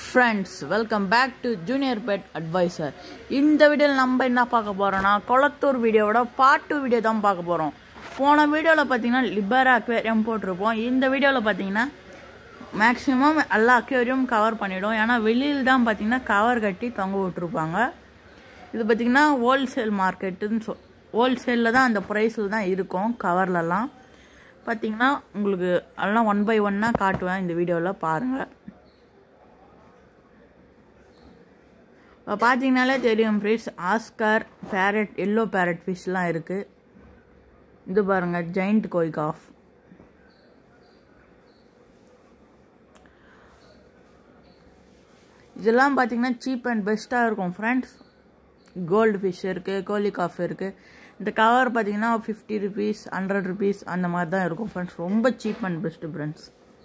friends welcome back to junior pet adviser இந்த வீடியோவில் நம்ம என்ன பார்க்க போகிறோன்னா கொளத்தூர் வீடியோவோட பார்ட் டூ வீடியோ தான் பார்க்க போகிறோம் போன வீடியோவில் பார்த்தீங்கன்னா லிபரா அக்வேரியம் போட்டிருப்போம் இந்த வீடியோவில் பார்த்தீங்கன்னா மேக்ஸிமம் எல்லா அக்வேரியம் கவர் பண்ணிவிடும் ஏன்னா வெளியில் தான் பார்த்தீங்கன்னா கவர் கட்டி தொங்க விட்டுருப்பாங்க இது பார்த்திங்கன்னா ஹோல்சேல் மார்க்கெட்டுன்னு சொ ஹோல்சேலில் தான் அந்த ப்ரைஸில் தான் இருக்கும் கவர்லலாம் பார்த்தீங்கன்னா உங்களுக்கு எல்லாம் ஒன் பை ஒன்னாக காட்டுவேன் இந்த வீடியோவில் பாருங்கள் இப்போ பார்த்தீங்கனாலே தெரியும் ஃப்ரீஸ் ஆஸ்கர் பேரட் எல்லோ பேரட் ஃபிஷ்லாம் இருக்குது இது பாருங்கள் ஜெயிண்ட் கோய்காஃப் இதெல்லாம் பார்த்தீங்கன்னா சீப் அண்ட் பெஸ்ட்டாக இருக்கும் ஃப்ரெண்ட்ஸ் கோல்டு ஃபிஷ் இருக்குது கோலி காஃப் இருக்குது இந்த கவர் பார்த்தீங்கன்னா ஃபிஃப்டி ருபீஸ் ஹண்ட்ரட் ருபீஸ் அந்த மாதிரி தான் இருக்கும் ஃப்ரெண்ட்ஸ் ரொம்ப cheap and best friends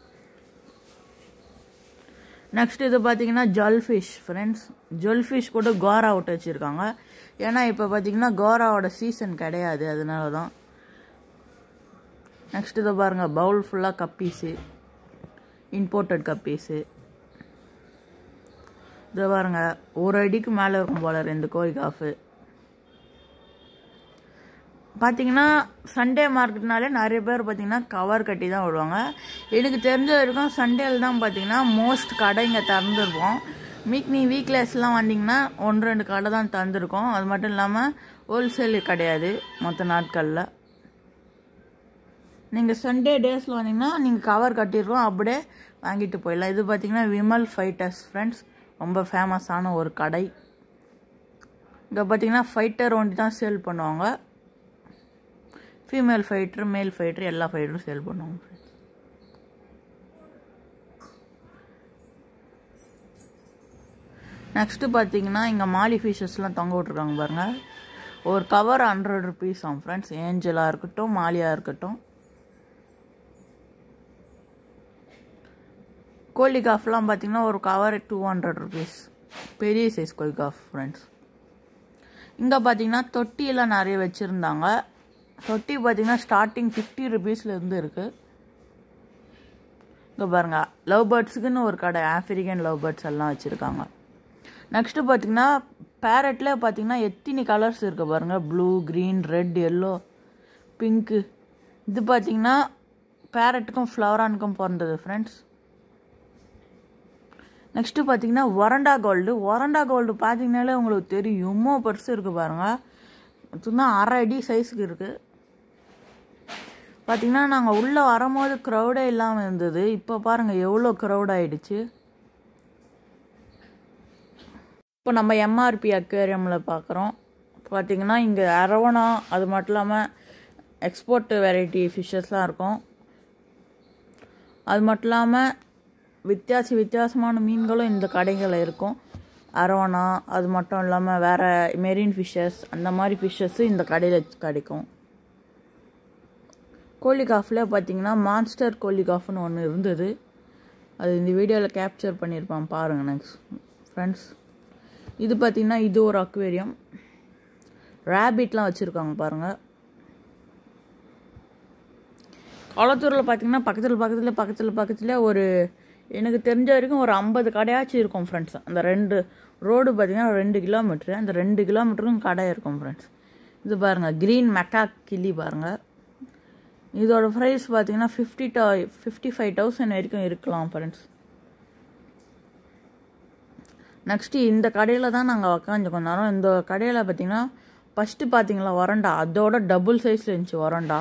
next இது பார்த்தீங்கன்னா jewel fish friends jewel fish கூட கோரா விட்டு வச்சுருக்காங்க ஏன்னா இப்போ பார்த்தீங்கன்னா கோராவோட சீசன் கிடையாது அதனால தான் நெக்ஸ்ட் இதை பாருங்கள் பவுல் ஃபுல்லாக கப்பீஸு இம்போர்ட்டட் கப்பீஸு இதை பாருங்க ஒரு அடிக்கு மேலே இருக்கும் போல ரெண்டு கோழி காஃபு பார்த்தீங்கன்னா சண்டே மார்க்கெட்னாலே நிறைய பேர் பார்த்தீங்கன்னா கவர் கட்டி தான் விடுவாங்க எனக்கு தெரிஞ்ச வரைக்கும் சண்டேல தான் பார்த்தீங்கன்னா மோஸ்ட் கடை இங்கே திறந்துருப்போம் மீக் நீ வீக்லெஸ்லாம் வந்தீங்கன்னா ஒன்று ரெண்டு கடை தான் திறந்துருக்கோம் அது மட்டும் இல்லாமல் ஹோல்சேல் கிடையாது மற்ற நாட்களில் நீங்கள் சண்டே டேஸில் வந்தீங்கன்னா நீங்கள் கவர் கட்டியிருக்கோம் அப்படியே வாங்கிட்டு போயிடலாம் இது பார்த்தீங்கன்னா விமல் ஃபைட்டர்ஸ் ஃப்ரெண்ட்ஸ் ரொம்ப ஃபேமஸான ஒரு கடை இங்கே பார்த்தீங்கன்னா ஃபைட்டர் ஒண்டி தான் சேல் பண்ணுவாங்க ஃபீமேல் ஃபைட்ரு மேல் ஃபைட்ரு எல்லா ஃபைட்டரும் சேல் பண்ணுவாங்க நெக்ஸ்ட்டு பார்த்தீங்கன்னா இங்கே மாலி ஃபிஷஸ்லாம் தொங்க விட்ருக்காங்க பாருங்கள் ஒரு கவர் ஹண்ட்ரட் ருபீஸ் ஆகும் ஃப்ரெண்ட்ஸ் ஏஞ்சலாக இருக்கட்டும் மாலியாக இருக்கட்டும் கோழி காஃப்லாம் பார்த்தீங்கன்னா ஒரு கவர் டூ ஹண்ட்ரட் ருபீஸ் பெரிய சைஸ் கோழி காஃப் ஃப்ரெண்ட்ஸ் இங்கே பார்த்தீங்கன்னா தொட்டியெல்லாம் நிறைய வச்சுருந்தாங்க தொட்டி பார்த்தீங்கன்னா ஸ்டார்டிங் ஃபிஃப்டி ருபீஸ்லேருந்து இருக்குது இங்கே பாருங்கள் லவ் பேர்ட்ஸுக்குன்னு ஒரு கடை ஆஃப்ரிக்கன் லவ் பேர்ட்ஸ் எல்லாம் வச்சுருக்காங்க நெக்ஸ்ட்டு பார்த்தீங்கன்னா பேரட்டில் பார்த்தீங்கன்னா எத்தனை கலர்ஸ் இருக்குது பாருங்கள் blue green red yellow pink இது பார்த்தீங்கன்னா பேரட்டுக்கும் ஃப்ளவரானுக்கும் பிறந்தது ஃப்ரெண்ட்ஸ் நெக்ஸ்ட்டு பார்த்தீங்கன்னா ஒரண்டா கோல்டு ஒரண்டா கோல்டு பார்த்தீங்கனாலே உங்களுக்கு தெரியும் எம்மோ பெருசு இருக்குது பாருங்கள் சும்மா அரை அடி சைஸுக்கு இருக்குது பார்த்தீங்கன்னா நாங்கள் உள்ளே வரும்போது க்ரௌடே இல்லாமல் இருந்தது இப்போ பாருங்கள் எவ்வளோ க்ரௌட் ஆகிடுச்சு இப்போ நம்ம எம்ஆர்பி அக்வேரியமில் பார்க்குறோம் பார்த்தீங்கன்னா இங்கே அரவணா அது மட்டும் இல்லாமல் எக்ஸ்போர்ட் வெரைட்டி ஃபிஷ்ஷஸ்லாம் இருக்கும் அது மட்டும் இல்லாமல் வித்தியாச வித்தியாசமான மீன்களும் இந்த கடைகளில் இருக்கும் அரவணா அது மட்டும் இல்லாமல் வேறு மெரின் ஃபிஷ்ஷஸ் அந்த மாதிரி ஃபிஷ்ஷஸ்ஸு இந்த கடையில் கிடைக்கும் கோழி காஃபில் பார்த்தீங்கன்னா மான்ஸ்டர் கோழி காஃப்னு ஒன்று இருந்தது அது இந்த வீடியோவில் கேப்சர் பண்ணியிருப்பான் பாருங்கள் நெக்ஸ்ட் ஃப்ரெண்ட்ஸ் இது பார்த்திங்கன்னா இது ஒரு அக்வேரியம் ரேபிட்லாம் வச்சுருக்காங்க பாருங்கள் கொளத்தூரில் பார்த்தீங்கன்னா பக்கத்தில் பக்கத்தில் பக்கத்தில் பக்கத்தில் ஒரு எனக்கு தெரிஞ்ச வரைக்கும் ஒரு ஐம்பது கடையாச்சும் இருக்கும் ஃப்ரெண்ட்ஸ் அந்த ரெண்டு ரோடு பார்த்திங்கன்னா ரெண்டு கிலோமீட்ரு அந்த ரெண்டு கிலோமீட்டருக்கும் கடை இருக்கும் ஃப்ரெண்ட்ஸ் இது பாருங்கள் க்ரீன் மெக்கா கிளி பாருங்கள் இதோட ப்ரைஸ் பார்த்தீங்கன்னா ஃபிஃப்டி டா ஃபிஃப்டி ஃபைவ் தௌசண்ட் வரைக்கும் இருக்கலாம் ஃப்ரெண்ட்ஸ் நெக்ஸ்ட்டு இந்த கடையில் தான் நாங்கள் உக்காந்து கொஞ்ச நேரம் இந்த கடையில் பார்த்தீங்கன்னா ஃபஸ்ட்டு பார்த்தீங்களா வரண்டா அதோட டபுள் சைஸில் இருந்துச்சு வரண்டா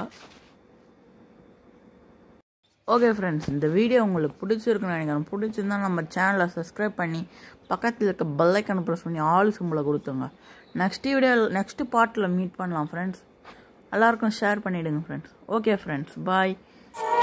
ஓகே ஃப்ரெண்ட்ஸ் இந்த வீடியோ உங்களுக்கு பிடிச்சிருக்குன்னு நினைக்கிறேன் பிடிச்சிருந்தா நம்ம சேனலை சப்ஸ்கிரைப் பண்ணி பக்கத்தில் இருக்க பெல்லைக்கனை ப்ரெஸ் பண்ணி ஆல் சிம்பிளை கொடுத்துங்க நெக்ஸ்ட் வீடியோ நெக்ஸ்ட் பார்ட்டில் மீட் பண்ணலாம் ஃப்ரெண்ட்ஸ் எல்லாருக்கும் ஷேர் பண்ணிவிடுங்க ஃப்ரெண்ட்ஸ் ஓகே ஃப்ரெண்ட்ஸ் பாய்